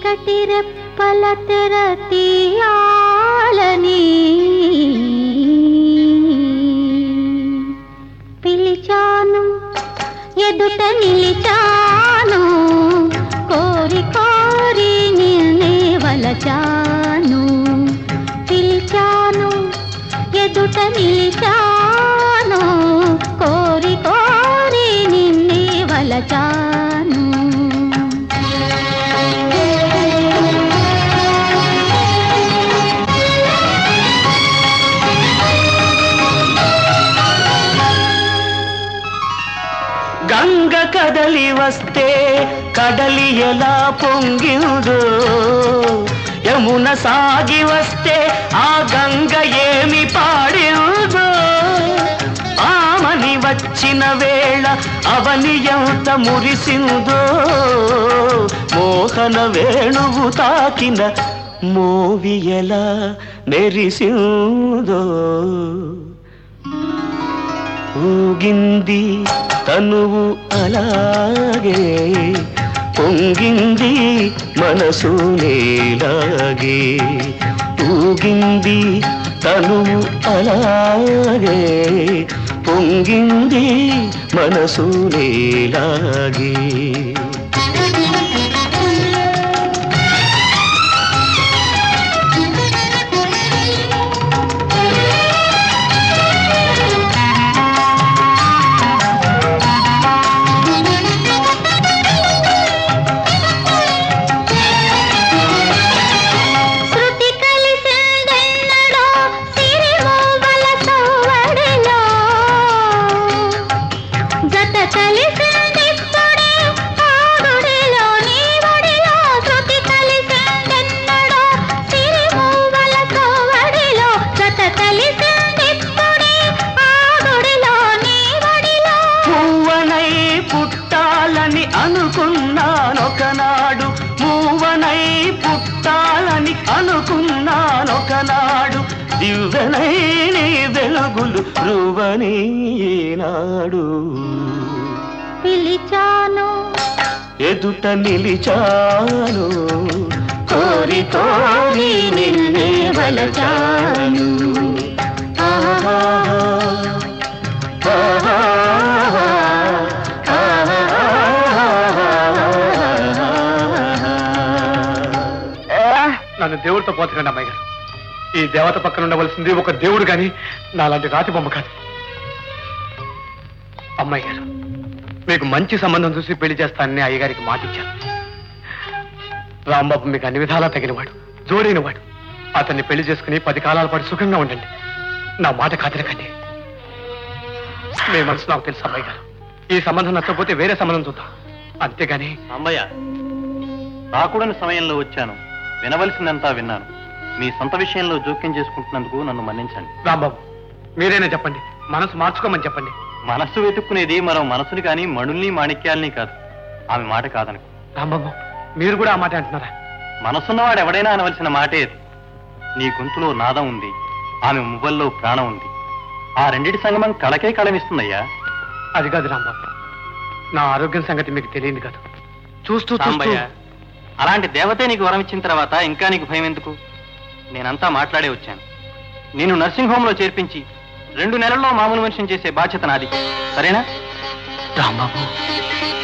చీకటి రెప్పల తెర తీయాలని పిలిచాను ఎదుట నిలిచాను కోరి కోరి నిన్నే వలచాను పిలిచాను ఎదుట నిలిచాను కోరి కోరి నిన్నే వలచాను గంగ కదలి వస్తే కడలి ఎలా పొంగిందో యమున సాగి వస్తే ఆ గంగ ఏమి పాడిందో ఆమని వచ్చిన వేళ అవని ఎంత మురిసిందో మోహన వేణువు తాకిన మోవి ఎలా మెరిసిందో ఊగింది తనువు అలాగే పొంగింది మనసు నేలాగే ఊగింది తనువు అలాగే పొంగింది మనసు నేలాగే శృతి కలిసిందెన్నడో సిరిమూవల సవ్వడిలో జత కలిసిందిప్పుడే ఆగుడిలో నీ ఒడిలో శృతి కలిసిందెన్నడో సిరిమూవల సవ్వడిలో జత కలిసిందిప్పుడే ఆగుడిలో నీ ఒడిలో మూవనై పుట్టాలని అనుకున్నానొకనాడు మూవనై పుట్టాలని అనుకున్నానొకనాడు దివ్వనై నీ వెలుగులు రువని ఈనాడు పిలిచాను ఎదుట నిలిచాను కోరి కోరి నిన్నే వలచాను ఆహా, ఆహా, ఆహా. నన్ను దేవుడితో పోతకండి అమ్మాయి గారు ఈ దేవత పక్కన ఉండవలసింది ఒక దేవుడు గాని నాలాంటి రాతి బొమ్మ కాదు అమ్మాయి గారు మీకు మంచి సంబంధం చూసి పెళ్లి చేస్తానని అయ్యగారికి మాట ఇచ్చాను రాంబాబు మీకు అన్ని విధాలా తగినవాడు జోడైనవాడు అతన్ని పెళ్లి చేసుకుని పది కాలాల పాటు సుఖంగా ఉండండి నా మాట కాదనకండి మీ మనసు నాకు తెలుసు అమ్మాయి గారు ఈ సంబంధం నచ్చకపోతే వేరే సంబంధం చూద్దాం అంతేగాని అమ్మయ్య రాకూడని సమయంలో వచ్చాను వినవలసిందంతా విన్నాను మీ సొంత విషయంలో జోక్యం చేసుకుంటున్నందుకు నన్ను మన్నించండి రాంబాబు మీరైనా చెప్పండి మనసు మార్చుకోమని చెప్పండి మనస్సు వెతుక్కునేది మరో మనసుని కానీ మణుల్ని మాణిక్యాల్ని కాదు ఆమె మాట కాదనకు రాంబాబు మీరు కూడా ఆ మాట అంటున్నారా మనసున్నవాడు ఎవడైనా అనవలసిన మాటే అది. నీ గొంతులో నాదం ఉంది ఆమె మువ్వల్లో ప్రాణం ఉంది ఆ రెండిటి సంగమం కళకే కళమిస్తుందయ్యా అది కాదు రాంబాబు నా ఆరోగ్యం సంగతి మీకు తెలియదు కాదు చూస్తూ చూస్తూ సాంబయ్య అలాంటి దేవతే నీకు వరం ఇచ్చిన తర్వాత ఇంకా నీకు భయం ఎందుకు నేనంతా మాట్లాడే వచ్చాను నేను నర్సింగ్ హోమ్ లో చేర్పించి రెండు నెలల్లో మామూలు మనిషిని చేసే బాధ్యత నాది సరేనా రాంబాబు